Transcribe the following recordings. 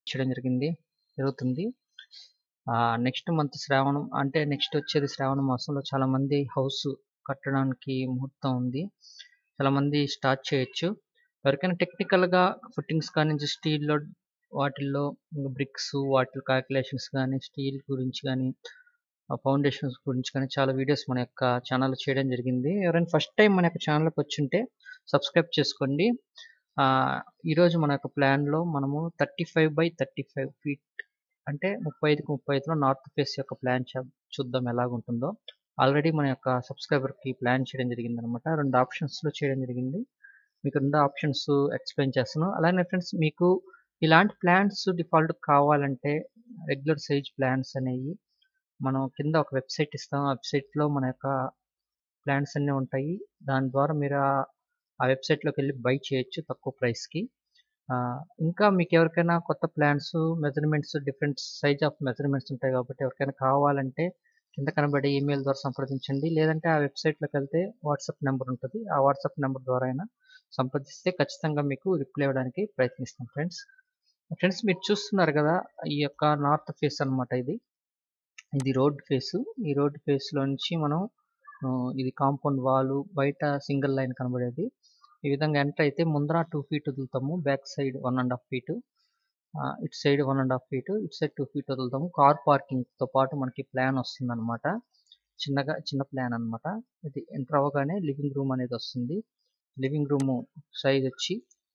చేయడం జరిగింది జరుగుతుంది నెక్స్ట్ మంత్ శ్రావణం అంటే నెక్స్ట్ వచ్చేది శ్రావణ మాసంలో చాలా మంది హౌస్ కట్టడానికి ముహూర్తం ఉంది చాలా మంది స్టార్ట్ చేయొచ్చు ఎవరికైనా టెక్నికల్గా ఫుట్టింగ్స్ కానీ స్టీల్లో వాటిల్లో బ్రిక్స్ వాటి క్యాల్కులేషన్స్ కానీ స్టీల్ గురించి కానీ ఫౌండేషన్స్ గురించి కానీ చాలా వీడియోస్ మన యొక్క ఛానల్లో చేయడం జరిగింది ఎవరైనా ఫస్ట్ టైం మన యొక్క ఛానల్కి వచ్చింటే సబ్స్క్రైబ్ చేసుకోండి ఈరోజు మన యొక్క ప్లాన్లో మనము thirty five by thirty five feet అంటే ముప్పై ఐదుకి ముప్పై ఐదులో నార్త్ ఫేస్ యొక్క ప్లాన్ చూద్దాం ఎలాగుంటుందో ఆల్రెడీ మన యొక్క సబ్స్క్రైబర్కి ప్లాన్ చేయడం జరిగింది అనమాట రెండు ఆప్షన్స్లో చేయడం జరిగింది మీకు రెండు ఆప్షన్స్ ఎక్స్ప్లెయిన్ చేస్తాను అలానే ఫ్రెండ్స్ మీకు ఇలాంటి ప్లాన్స్ డిఫాల్ట్ కావాలంటే రెగ్యులర్ సైజ్ ప్లాన్స్ అనేవి మనం కింద ఒక వెబ్సైట్ ఇస్తాం ఆ వెబ్సైట్లో మన యొక్క ప్లాన్స్ అన్నీ ఉంటాయి దాని ద్వారా మీరు ఆ వెబ్సైట్లోకి వెళ్ళి బై చేయొచ్చు తక్కువ ప్రైస్కి ఇంకా మీకు ఎవరికైనా కొత్త plans measurements different size of measurements ఉంటాయి కాబట్టి ఎవరికైనా కావాలంటే కింద కనబడే ఈమెయిల్ ద్వారా సంప్రదించండి లేదంటే ఆ వెబ్సైట్లోకి వెళ్తే వాట్సాప్ నెంబర్ ఉంటుంది ఆ వాట్సాప్ నెంబర్ ద్వారా అయినా సంప్రదిస్తే ఖచ్చితంగా మీకు రిప్లై ఇవ్వడానికి ప్రయత్నిస్తాం ఫ్రెండ్స్ ఫ్రెండ్స్ మీరు చూస్తున్నారు కదా ఈ యొక్క నార్త్ ఫేస్ అనమాట ఇది ఇది రోడ్ ఫేస్ ఈ రోడ్ ఫేస్లో నుంచి మనం ఇది కాంపౌండ్ వాల్ బయట సింగిల్ లైన్ కనబడేది ఈ విధంగా ఎంటర్ అయితే ముందర టూ ఫీట్ వదులుతాము back side one and half feet ఇటు side one and half feet ఇటు సైడ్ టూ ఫీట్ వదులుతాము కార్ పార్కింగ్తో పాటు మనకి ప్లాన్ వస్తుంది అనమాట చిన్నగా చిన్న ప్లాన్ అనమాట ఇది ఎంటర్ అవ్వగానే లివింగ్ రూమ్ అనేది వస్తుంది లివింగ్ రూమ్ సైజ్ వచ్చి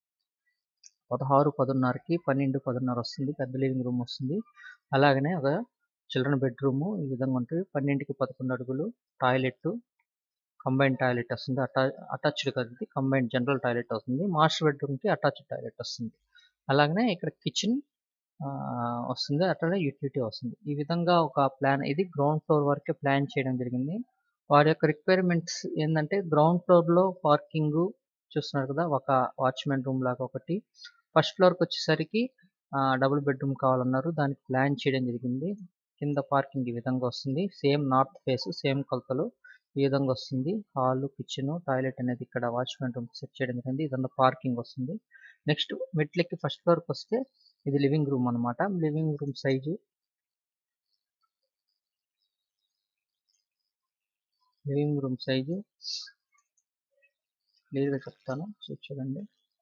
పదహారు పదున్నరకి పన్నెండు పదున్నర వస్తుంది పెద్ద లివింగ్ రూమ్ వస్తుంది అలాగనే ఒక చిల్డ్రన్ బెడ్రూమ్ ఈ విధంగా ఉంటుంది పన్నెండుకి పదకొండు అడుగులు టాయిలెట్ కంబైన్ టాయిలెట్ వస్తుంది అటా అటాచ్డ్ కదా కంబైన్ జనరల్ టాయిలెట్ వస్తుంది మాస్టర్ బెడ్రూమ్కి అటాచ్డ్ టాయిలెట్ వస్తుంది అలాగనే ఇక్కడ కిచెన్ వస్తుంది అట్లనే యూటిలిటీ వస్తుంది ఈ విధంగా ఒక ప్లాన్ ఇది గ్రౌండ్ ఫ్లోర్ వరకే ప్లాన్ చేయడం జరిగింది వారి యొక్క రిక్వైర్మెంట్స్ ఏంటంటే గ్రౌండ్ ఫ్లోర్లో పార్కింగ్ చూస్తున్నారు కదా ఒక వాచ్మెన్ రూమ్ లాగా ఒకటి ఫస్ట్ ఫ్లోర్కి వచ్చేసరికి డబుల్ బెడ్రూమ్ కావాలన్నారు దానికి ప్లాన్ చేయడం జరిగింది కింద పార్కింగ్ ఈ విధంగా వస్తుంది సేమ్ నార్త్ ఫేస్ సేమ్ కొలతలు ఈ విధంగా వస్తుంది హాల్ కిచెన్ టాయిలెట్ అనేది ఇక్కడ వాచ్మెన్ రూమ్ సెట్ చేయడం జరిగింది ఇదంతా పార్కింగ్ వస్తుంది నెక్స్ట్ మెట్లెక్కి ఫస్ట్ ఫ్లోర్కి వస్తే ఇది లివింగ్ రూమ్ అనమాట living room size living room size క్లియర్గా చెప్తాను చూడండి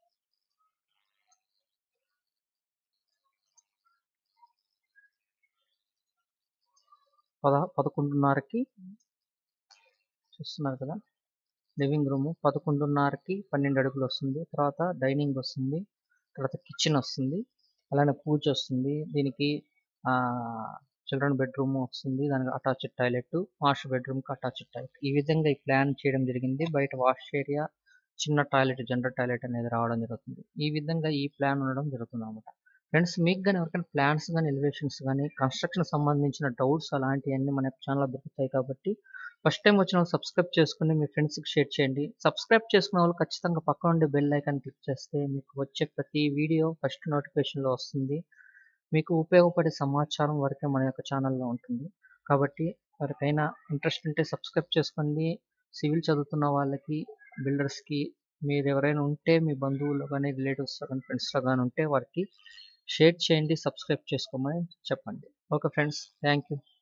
పద పదకొండున్నరకి చూస్తున్నారు కదా లివింగ్ రూమ్ పదకొండున్నరకి పన్నెండు అడుగులు వస్తుంది తర్వాత డైనింగ్ వస్తుంది తర్వాత కిచెన్ వస్తుంది అలానే పూజ వస్తుంది దీనికి చిల్డ్రన్ బెడ్రూమ్ వస్తుంది దానికి అటాచ్డ్ టాయిలెట్ మాస్టర్ బెడ్రూమ్కి అటాచ్డ్ టాయిలెట్ ఈ విధంగా ఈ ప్లాన్ చేయడం జరిగింది బయట వాష్ ఏరియా చిన్న టాయిలెట్ జనరల్ టాయిలెట్ అనేది రావడం జరుగుతుంది ఈ విధంగా ఈ ప్లాన్ ఉండడం జరుగుతుంది అనమాట ఫ్రెండ్స్ మీకు కానీ ఎవరికైనా ప్లాన్స్ కానీ ఎలివేషన్స్ కానీ కన్స్ట్రక్షన్ సంబంధించిన డౌట్స్ అలాంటివన్నీ మన ఛానల్లో దొరుకుతాయి కాబట్టి ఫస్ట్ టైం వచ్చిన వాళ్ళు సబ్స్క్రైబ్ చేసుకుని మీ ఫ్రెండ్స్కి షేర్ చేయండి సబ్స్క్రైబ్ చేసుకున్న వాళ్ళు ఖచ్చితంగా పక్కన ఉండే బెల్ ఐకాన్ క్లిక్ చేస్తే మీకు వచ్చే ప్రతి వీడియో ఫస్ట్ నోటిఫికేషన్లో వస్తుంది మీకు ఉపయోగపడే సమాచారం వరకే మన యొక్క ఛానల్లో ఉంటుంది కాబట్టి ఎవరికైనా ఇంట్రెస్ట్ ఉంటే సబ్స్క్రైబ్ చేసుకోండి సివిల్ చదువుతున్న వాళ్ళకి బిల్డర్స్కి మీరు ఎవరైనా ఉంటే మీ బంధువులు కానీ రిలేటివ్స్ కానీ ఫ్రెండ్స్లో కానీ ఉంటే వారికి షేర్ చేయండి సబ్స్క్రైబ్ చేసుకోమని చెప్పండి ఓకే ఫ్రెండ్స్ థ్యాంక్ యూ